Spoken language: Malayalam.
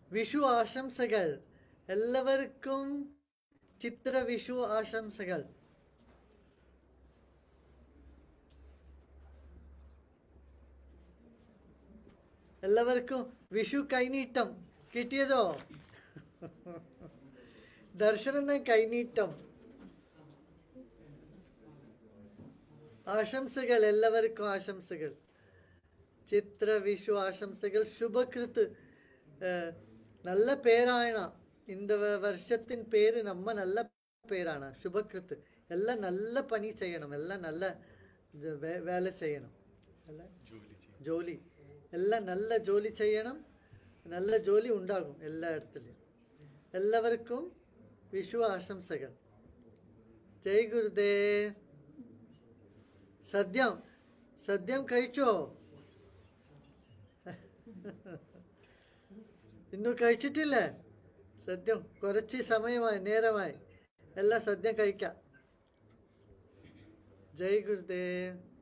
വിഷു ആശംസകൾ എല്ലാവർക്കും ചിത്ര വിഷു ആശംസകൾ എല്ലാവർക്കും വിഷു കൈനീട്ടം കിട്ടിയതോ ദർശനം കൈനീട്ടം ആശംസകൾ എല്ലാവർക്കും ആശംസകൾ ചിത്ര വിഷു ആശംസകൾ ശുഭകൃത്ത് ഏഹ്, നല്ല പേരാണ് இந்த വ- വർഷത്തിൻ പേര് നമ്മ നല്ല പേരാണ് ശുഭകൃത്ത് എല്ലാം നല്ല പണി ചെയ്യണം എല്ലാം നല്ല ജ- വേ- വേല ചെയ്യണം അല്ല ജോലി എല്ലാം നല്ല ജോലി ചെയ്യണം നല്ല ജോലി ഉണ്ടാകും എല്ലായിടത്തിലും എല്ലാവർക്കും വിഷു ആശംസകൾ ജയ് ഗുരുദേവ് സദ്യം സദ്യം കഴിച്ചോ ഇന്നും കഴിച്ചിട്ടില്ലേ സദ്യം കുറച്ച് സമയമായി നേരമായി എല്ലാം സദ്യം കഴിക്കാം ജയ് ഗുരുദേവ്